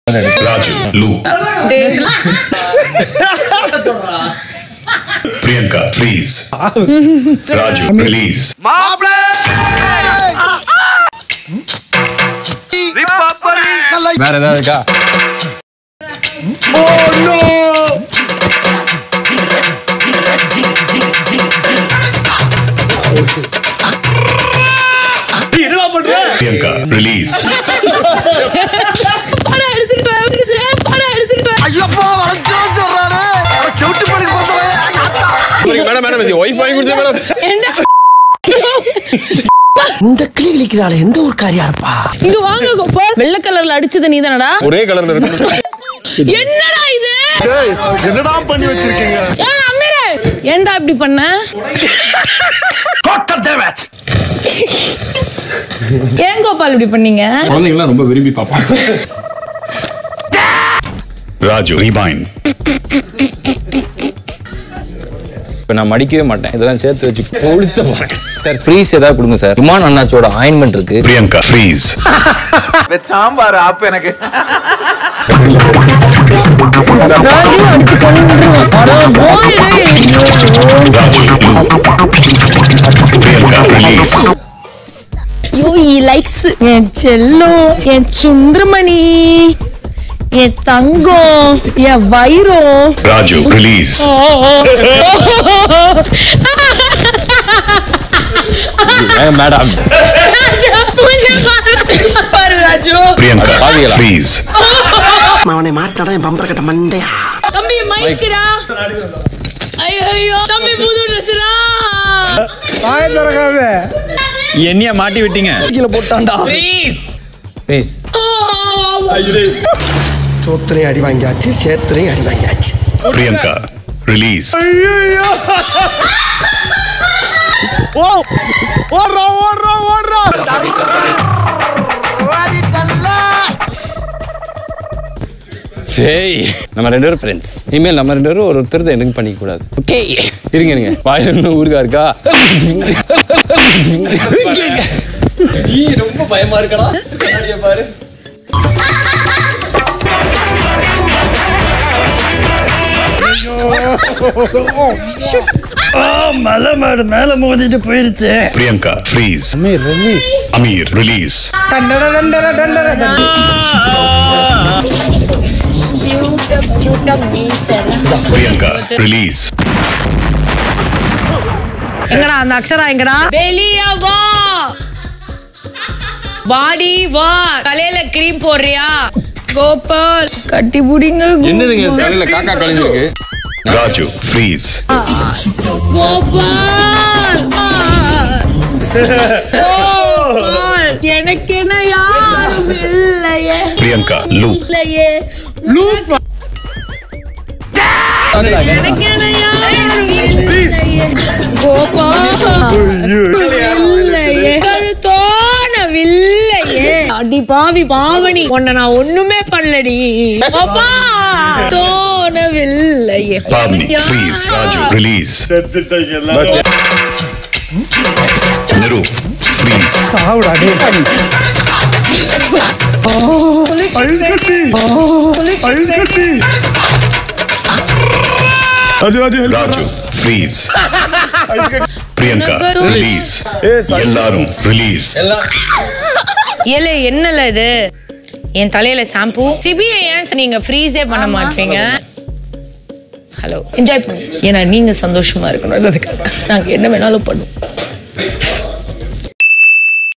ராஜு லூ Priyanka freeze Raju release வேற ஏதாவது இருக்கா பிரியங்கா ரிலீஸ் படம் எடுத்துட்டு போய் படம் எடுத்துட்டு போய் ஐயப்பா வளர்ச்சான்னு சொல்றானே செவிட்டு பள்ளிக்கு பிறந்தவன் மேடம் மேடம் இது ஒய்ஃப் வாங்கி கொடுத்தேன் மேடம் என்ன இந்த கிளி கிளிக்கிறாள் எந்த ஊர்க்காரியா இருப்பா இங்க வாங்க கோபால் வெள்ளை கலர்ல அடிச்சது நீ தானடா ஒரே கலர்ல இருக்கு என்னடா இது என்னடா பண்ணி வச்சிருக்கீங்க ஏய் அமீரே ஏன்டா இப்படி பண்ண ஏன் கோபால் இப்படி பண்ணீங்க குழந்தைங்களாம் ரொம்ப விரும்பி பார்ப்பாங்க ராஜு ரீபைன் இப்போ நான் மடிக்கவே மாட்டேன் இதெல்லாம் சேர்த்து வச்சு கொளுத்த போறேன் சார் ஃப்ரீஸ் ஏதாவது கொடுங்க சார் இமான் அண்ணாச்சோட ஆயின்மெண்ட் இருக்கு பிரியங்கா ஃப்ரீஸ் சாம்பார் ஆப் எனக்கு ராஜு அடிச்சு கொன்றுவோம் அட போயிடு ராஜு லூ பிரியங்கா ரிலீஸ் ஐயோ ஈ லைக்ஸ் என் செல்லம் என் சுந்தரமணி என் தங்கம் என் வைரம் ராஜு ரிலீஸ் மேடம் பாரு ராஜு பிரியங்கா பாவிகளா? ஃப்ரீஸ் அவனை மாட்டாடா என் பம்பர கட்ட மண்டையா தம்பி மைக்கிறா ஐயோ தம்பி புது ட்ரெஸ்ரா என்னைய மாட்டி விட்டீங்க கீழே போட்டான்டா ப்ளீஸ் சோத்திரையும் அடி வாங்கியாச்சு சேத்திரையும் அடி வாங்கியாச்சு பிரியங்கா ரிலீஸ் சரி நம்ம ரெண்டு பேரும் ஃப்ரெண்ட்ஸ் இனிமேல் நம்ம ரெண்டு பேரும் ஒரு ஒருத்தர் எனக்கு பண்ணிக்க கூடாது ஓகே இருங்க இருங்க வாயில இன்னும் ஊருகா இருக்கா நீ ரொம்ப பயமா இருக்கடா கண்ணாடிய பாரு Priyanka freeze release Aamir release Priyanka release எங்கடா அந்த அக்ஷரா எங்கடா வெளிய வா வாடி வா தலையில கிரீம் போடுறியா கோபால் கட்டி புடிங்க என்னதுங்க தலையில காக்கா கழிஞ்சிருக்கு ராஜு ஃப்ரீஸ் கோபால் கோபால் எனக்கு என்ன யாரும் இல்லையே பிரியங்கா லூ இல்லையே லூப் எனக்கு என்ன யாரும் இல்லையே கோபால் இல்லையே அது தோணவில்லையே அடி பாவி பாவனி உன்னை நான் ஒண்ணுமே பண்ணலடி அப்பா தோணவில்லையே Pavni freeze Raju release Niru freeze Raju freeze Priyanka release எல்லாரும் ரிலீஸ் ஏலே என்னல இது என் தலையில ஷாம்பு சிபிஐ ஏன் நீங்க ஃப்ரீஸே பண்ண மாட்டீங்க ஹலோ என்ஜாய் பண்ணுங்க ஏன்னா நீங்க சந்தோஷமா இருக்கணும் நாங்க என்ன வேணாலும் பண்ணுவோம்